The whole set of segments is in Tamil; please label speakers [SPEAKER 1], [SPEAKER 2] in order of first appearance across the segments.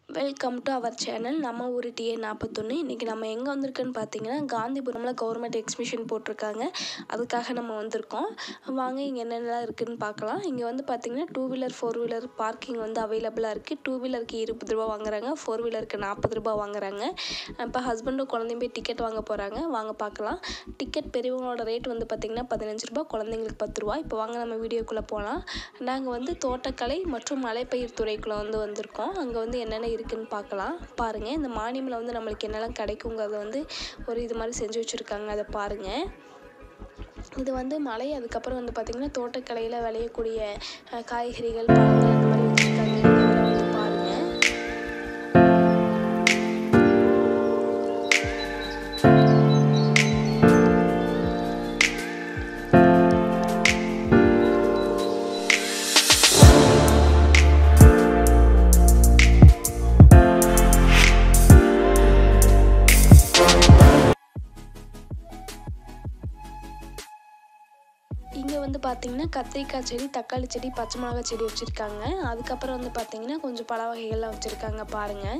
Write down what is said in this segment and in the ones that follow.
[SPEAKER 1] வெல்கம் டு அவர் சேனல் நம்ம ஊர் டிஏ நாற்பத்தொன்று இன்றைக்கி நம்ம எங்கே வந்திருக்கோன்னு பார்த்தீங்கன்னா காந்திபுரமில் கவர்மெண்ட் எக்ஸிபிஷன் போட்டிருக்காங்க அதுக்காக நம்ம வந்திருக்கோம் வாங்க இங்கே என்னென்னலாம் இருக்குதுன்னு பார்க்கலாம் இங்கே வந்து பார்த்திங்கன்னா two wheeler four wheeler parking வந்து அவைலபிளாக இருக்குது டூ வீலருக்கு இருபது ரூபா வாங்குறாங்க ஃபோர் வீலருக்கு நாற்பது ரூபா வாங்குறாங்க இப்போ ஹஸ்பண்டும் குழந்தையும் போய் டிக்கெட் வாங்க போகிறாங்க வாங்க பார்க்கலாம் டிக்கெட் பெரியவங்களோட ரேட் வந்து பார்த்திங்கன்னா பதினஞ்சு ரூபா குழந்தைங்களுக்கு பத்து ரூபா இப்போ வாங்க நம்ம வீடியோக்குள்ளே போகலாம் நாங்கள் வந்து தோட்டக்கலை மற்றும் மலைப்பயிர் துறைக்குள்ளே வந்து வந்திருக்கோம் அங்கே வந்து என்னென்ன இருக்குதுன்னு பார்க்கலாம் பாருங்கள் இந்த மானியமில் வந்து நம்மளுக்கு என்னெல்லாம் கிடைக்குங்கிறத வந்து ஒரு இது மாதிரி செஞ்சு வச்சுருக்காங்க அதை பாருங்கள் இது வந்து மலை அதுக்கப்புறம் வந்து பார்த்திங்கன்னா தோட்டக்கலையில் விளையக்கூடிய அஹ், காய்கறிகள் பழங்கள் அந்த மாதிரி வச்சுருக்காங்க இதெல்லாம் வந்து பாருங்கள் இங்கே வந்து பார்த்தீங்கன்னா கத்திரிக்காய் செடி தக்காளி செடி பச்சை மிளகாய் செடி வச்சுருக்காங்க அதுக்கப்புறம் வந்து பார்த்தீங்கன்னா கொஞ்சம் பழ வகைகள்லாம் வச்சுருக்காங்க பாருங்கள்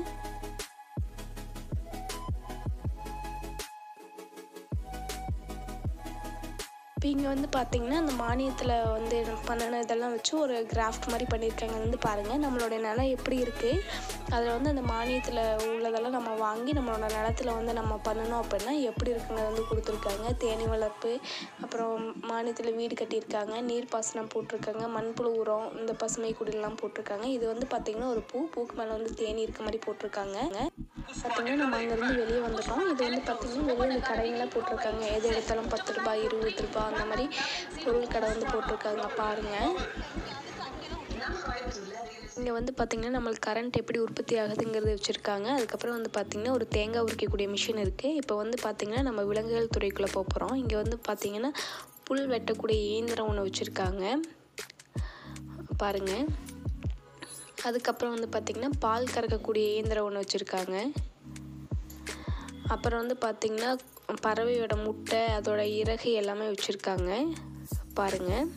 [SPEAKER 1] இப்போ இங்கே வந்து பார்த்தீங்கன்னா அந்த மானியத்தில் வந்து பண்ணின இதெல்லாம் வச்சு ஒரு கிராஃப்ட் மாதிரி பண்ணியிருக்காங்க அது வந்து பாருங்கள் நம்மளுடைய நிலம் எப்படி இருக்குது அதில் வந்து அந்த மானியத்தில் உள்ளதெல்லாம் நம்ம வாங்கி நம்மளோட நிலத்துல வந்து நம்ம பண்ணணும் அப்படின்னா எப்படி இருக்குங்கிறது வந்து கொடுத்துருக்காங்க தேனி வளர்ப்பு அப்புறம் மானியத்தில் வீடு கட்டியிருக்காங்க நீர்ப்பாசனம் போட்டிருக்காங்க மண்புழு உரம் இந்த பசுமை குடிலாம் போட்டிருக்காங்க இது வந்து பார்த்திங்கன்னா ஒரு பூ பூக்கு மேலே வந்து தேனி இருக்க மாதிரி போட்டிருக்காங்க பார்த்திங்கன்னா நம்ம அங்கேருந்து வெளியே வந்துட்டோம் இது வந்து பார்த்திங்கன்னா வெளியே இந்த கடைங்களாம் போட்டிருக்காங்க எது எடுத்தாலும் பத்து ரூபாய் இருபது ரூபாய் அந்த மாதிரி பொருள் கடை வந்து போட்டிருக்காங்க பாருங்கள் இங்கே வந்து பார்த்திங்கன்னா நம்மளுக்கு கரண்ட் எப்படி உற்பத்தி ஆகுதுங்கிறது வச்சுருக்காங்க அதுக்கப்புறம் வந்து பார்த்திங்கன்னா ஒரு தேங்காய் உரிக்கக்கூடிய மிஷின் இருக்குது இப்போ வந்து பார்த்திங்கன்னா நம்ம விலங்குகள் துறைக்குள்ளே போக போகிறோம் இங்கே வந்து பார்த்திங்கன்னா புல் வெட்டக்கூடிய இயந்திரம் ஒன்று வச்சுருக்காங்க பாருங்கள் அதுக்கப்புறம் வந்து பார்த்திங்கன்னா பால் கறக்கக்கூடிய இயந்திரம் ஒன்று வச்சுருக்காங்க அப்புறம் வந்து பார்த்திங்கன்னா பறவையோட முட்டை அதோட இறகு எல்லாமே வச்சுருக்காங்க பாருங்கள்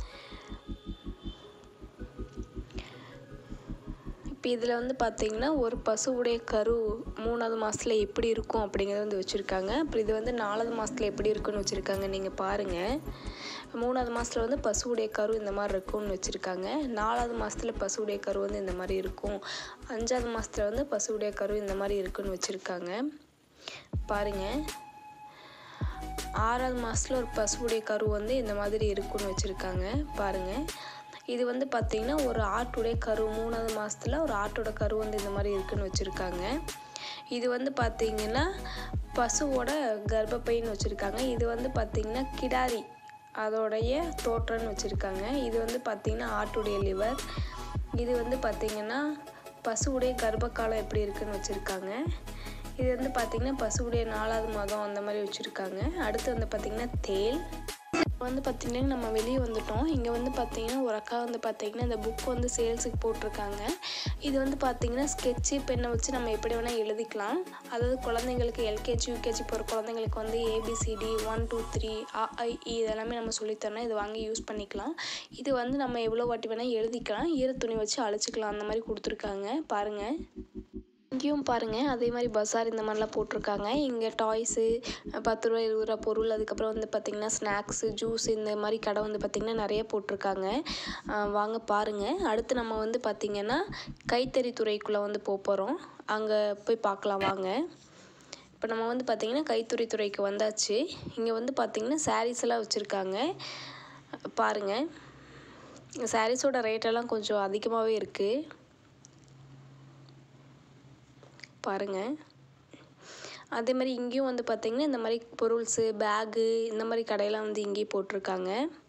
[SPEAKER 1] இப்போ இதில் வந்து பார்த்திங்கன்னா ஒரு பசுவுடைய கரு மூணாவது மாதத்தில் எப்படி இருக்கும் அப்படிங்கிறத வந்து வச்சுருக்காங்க அப்புறம் இது வந்து நாலாவது மாதத்தில் எப்படி இருக்குன்னு வச்சுருக்காங்க நீங்கள் பாருங்கள் மூணாவது மாதத்தில் வந்து பசுவுடைய கரு இந்த மாதிரி இருக்கும்னு வச்சுருக்காங்க நாலாவது மாதத்தில் பசுவுடைய கரு வந்து இந்த மாதிரி இருக்கும் அஞ்சாவது மாதத்தில் வந்து பசுவுடைய கரு இந்த மாதிரி இருக்குன்னு வச்சுருக்காங்க பாருங்கள் ஆறாவது மாதத்தில் ஒரு பசுவுடைய கரு வந்து இந்த மாதிரி இருக்குன்னு வச்சுருக்காங்க பாருங்கள் இது வந்து பார்த்திங்கன்னா ஒரு ஆட்டுடைய கரு மூணாவது மாதத்தில் ஒரு ஆட்டோட கரு வந்து இந்த மாதிரி இருக்குன்னு வச்சுருக்காங்க இது வந்து பார்த்திங்கன்னா பசுவோட கர்ப்பப்பைன்னு வச்சுருக்காங்க இது வந்து பார்த்திங்கன்னா கிடாரி அதோடைய தோற்றம்னு வச்சுருக்காங்க இது வந்து பார்த்திங்கன்னா ஆட்டுடைய லிவர் இது வந்து பார்த்திங்கன்னா பசுவுடைய கர்ப்பகாலம் எப்படி இருக்குன்னு வச்சுருக்காங்க இது வந்து பார்த்திங்கன்னா பசுவுடைய நாலாவது மாதம் அந்த மாதிரி வச்சுருக்காங்க அடுத்து வந்து பார்த்திங்கன்னா தேல் இப்போ வந்து பார்த்திங்கன்னா நம்ம வெளியே வந்துட்டோம் இங்கே வந்து பார்த்திங்கன்னா ஒரு அக்கா வந்து பார்த்திங்கன்னா இந்த புக் வந்து சேல்ஸுக்கு போட்டிருக்காங்க இது வந்து பார்த்திங்கன்னா ஸ்கெட்சு பெண்ணை வச்சு நம்ம எப்படி வேணால் எழுதிக்கலாம் அதாவது குழந்தைங்களுக்கு எல்கேஜி யூகேஜி போகிற குழந்தைங்களுக்கு வந்து ஏபிசிடி ஒன் டூ த்ரீ அஐஇ இதெல்லாமே நம்ம சொல்லித்தரோம் இது வாங்கி யூஸ் பண்ணிக்கலாம் இது வந்து நம்ம எவ்வளோ வாட்டி வேணால் எழுதிக்கலாம் ஈரத்துணி வச்சு அழைச்சிக்கலாம் அந்த மாதிரி கொடுத்துருக்காங்க பாருங்கள் இங்கேயும் பாருங்கள் அதே மாதிரி பஸார் இந்த மாதிரிலாம் போட்டிருக்காங்க இங்கே டாய்ஸு பத்து ரூபா இருபது ரூபா பொருள் அதுக்கப்புறம் வந்து பார்த்திங்கன்னா ஸ்நாக்ஸு ஜூஸ் இந்த மாதிரி கடை வந்து பார்த்திங்கன்னா நிறைய போட்டிருக்காங்க ஆஹ் வாங்க பாருங்கள் அடுத்து நம்ம வந்து பார்த்திங்கன்னா கைத்தறி துறைக்குள்ளே வந்து போக போகிறோம் அங்கே போய் பார்க்கலாம் வாங்க இப்போ நம்ம வந்து பார்த்திங்கன்னா கைத்தறி துறைக்கு வந்தாச்சு இங்கே வந்து பார்த்திங்கன்னா சாரீஸ் எல்லாம் வச்சுருக்காங்க பாருங்கள் சாரீஸோட ரேட்டெல்லாம் கொஞ்சம் அதிகமாகவே இருக்குது பாருங்கள் அதே மாதிரி இங்கேயும் வந்து பார்த்திங்கன்னா இந்த மாதிரி பொருள்ஸு பேகு இந்த மாதிரி கடையெல்லாம் வந்து இங்கேயும் போட்டிருக்காங்க